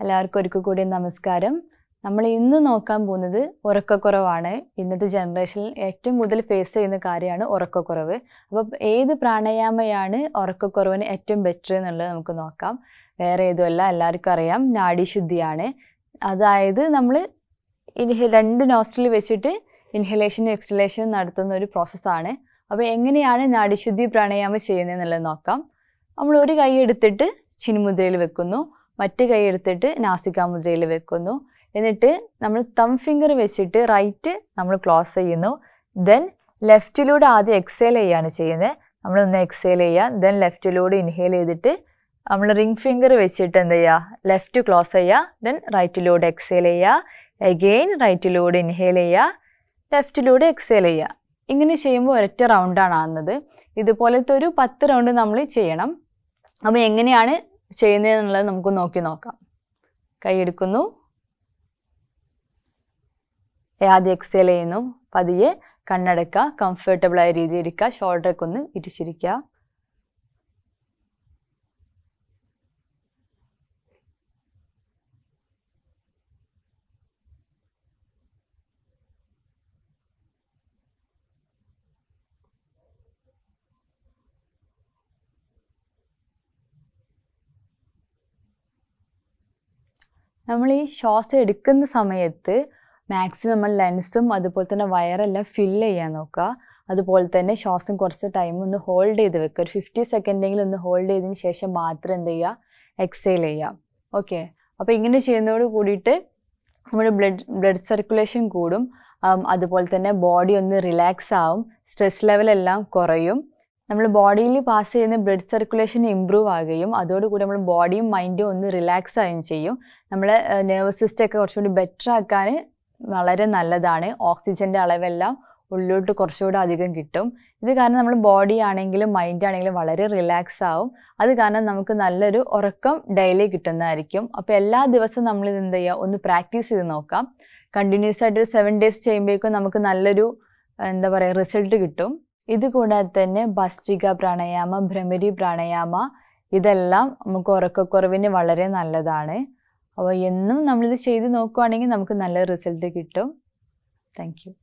എല്ലാവർക്കും ഒരിക്കൽ കൂടി നമസ്കാരം നമ്മൾ ഇന്ന് നോക്കാൻ പോകുന്നത് ഉറക്കക്കുറവാണ് ഇന്നത്തെ ജനറേഷനിൽ ഏറ്റവും കൂടുതൽ ഫേസ് ചെയ്യുന്ന കാര്യമാണ് ഉറക്കക്കുറവ് അപ്പോൾ ഏത് പ്രാണായാമയാണ് ഉറക്കക്കുറവിന് ഏറ്റവും ബെറ്റർ എന്നുള്ളത് നമുക്ക് നോക്കാം വേറെ ഏതുമല്ല എല്ലാവർക്കും അറിയാം നാഡീശുദ്ധിയാണ് അതായത് നമ്മൾ ഇൻഹ രണ്ട് നോസ്ട്രിൽ വെച്ചിട്ട് ഇൻഹലേഷനും എക്സ്ഹലേഷനും നടത്തുന്ന ഒരു പ്രോസസ്സാണ് അപ്പോൾ എങ്ങനെയാണ് നാഡീശുദ്ധി പ്രാണായാമം ചെയ്യുന്നത് എന്നുള്ളത് നോക്കാം നമ്മൾ ഒരു കൈ എടുത്തിട്ട് ചിന്മുദ്രയിൽ വെക്കുന്നു മറ്റു കൈ എടുത്തിട്ട് നാസികാമുദ്രയിൽ വെക്കുന്നു എന്നിട്ട് നമ്മൾ തം ഫിംഗർ വെച്ചിട്ട് റൈറ്റ് നമ്മൾ ക്ലോസ് ചെയ്യുന്നു ദെൻ ലെഫ്റ്റിലൂടെ ആദ്യം എക്സേൽ ചെയ്യാണ് ചെയ്യുന്നത് നമ്മളൊന്ന് എക്സേൽ ചെയ്യുക ദെൻ ലെഫ്റ്റിലൂടെ ഇൻഹേൽ ചെയ്തിട്ട് നമ്മൾ റിംഗ് ഫിംഗർ വെച്ചിട്ട് എന്ത് ചെയ്യുക ലെഫ്റ്റ് ക്ലോസ് ചെയ്യുക ദെൻ റൈറ്റിലൂടെ എക്സേൽ ചെയ്യുക എഗെയിൻ റൈറ്റിലൂടെ ഇൻഹേൽ ചെയ്യുക ലെഫ്റ്റിലൂടെ എക്സേൽ ചെയ്യുക ഇങ്ങനെ ചെയ്യുമ്പോൾ ഒരൊറ്റ റൗണ്ടാണ് ആകുന്നത് ഇതുപോലത്തെ ഒരു പത്ത് റൗണ്ട് നമ്മൾ ചെയ്യണം അപ്പോൾ എങ്ങനെയാണ് ചെയ്യുന്നത് എന്നുള്ളത് നമുക്ക് നോക്കി നോക്കാം കൈ എടുക്കുന്നു ആദ്യം എക്സേൽ ചെയ്യുന്നു പതിയെ കണ്ണടക്കുക കംഫർട്ടബിൾ ആയ രീതിയിൽ ഇരിക്കുക ഷോൾഡറൊക്കെ ഒന്ന് ഇടിച്ചിരിക്കുക നമ്മൾ ഈ ശ്വാസം എടുക്കുന്ന സമയത്ത് മാക്സിമം നമ്മൾ ലെൻസും അതുപോലെ തന്നെ വയറെല്ലാം ഫില്ല് ചെയ്യാൻ നോക്കുക അതുപോലെ തന്നെ ശ്വാസം കുറച്ച് ടൈം ഒന്ന് ഹോൾഡ് ചെയ്ത് വെക്കുക ഒരു ഫിഫ്റ്റി സെക്കൻഡെങ്കിലും ഒന്ന് ഹോൾഡ് ചെയ്തതിന് ശേഷം മാത്രം എന്ത് ചെയ്യുക എക്സൈൽ ചെയ്യുക ഓക്കെ അപ്പോൾ ഇങ്ങനെ ചെയ്യുന്നതോട് കൂടിയിട്ട് നമ്മുടെ ബ്ലഡ് ബ്ലഡ് സർക്കുലേഷൻ കൂടും അതുപോലെ തന്നെ ബോഡി ഒന്ന് റിലാക്സ് ആവും സ്ട്രെസ് ലെവലെല്ലാം കുറയും നമ്മൾ ബോഡിയിൽ പാസ് ചെയ്യുന്ന ബ്ലഡ് സർക്കുലേഷൻ ഇമ്പ്രൂവ് ആകുകയും അതോടുകൂടി നമ്മൾ ബോഡിയും മൈൻഡും ഒന്ന് റിലാക്സ് ആവുകയും ചെയ്യും നമ്മളെ നെർവസ് സിസ്റ്റം ഒക്കെ കുറച്ചുകൂടി ബെറ്റർ ആക്കാൻ വളരെ നല്ലതാണ് ഓക്സിജൻ്റെ അളവെല്ലാം ഉള്ളിലോട്ട് കുറച്ചുകൂടി അധികം കിട്ടും ഇത് കാരണം നമ്മൾ ബോഡി ആണെങ്കിലും മൈൻഡ് ആണെങ്കിലും വളരെ റിലാക്സ് ആവും അത് കാരണം നമുക്ക് നല്ലൊരു ഉറക്കം ഡെയിലി കിട്ടുന്നതായിരിക്കും അപ്പോൾ എല്ലാ ദിവസവും നമ്മൾ ഇത് എന്ത് ചെയ്യുക ഒന്ന് പ്രാക്ടീസ് ചെയ്ത് നോക്കാം കണ്ടിന്യൂസ് ആയിട്ട് ഒരു സെവൻ ഡേയ്സ് ചെയ്യുമ്പോഴേക്കും നമുക്ക് നല്ലൊരു എന്താ പറയുക റിസൾട്ട് കിട്ടും ഇത് കൂടാതെ തന്നെ ഭസ്ത്രിക പ്രാണായാമ ഭ്രമരി പ്രാണായാമ ഇതെല്ലാം നമുക്ക് ഉറക്കക്കുറവിന് വളരെ നല്ലതാണ് അപ്പോൾ എന്നും നമ്മളിത് ചെയ്ത് നോക്കുകയാണെങ്കിൽ നമുക്ക് നല്ല റിസൾട്ട് കിട്ടും താങ്ക് യു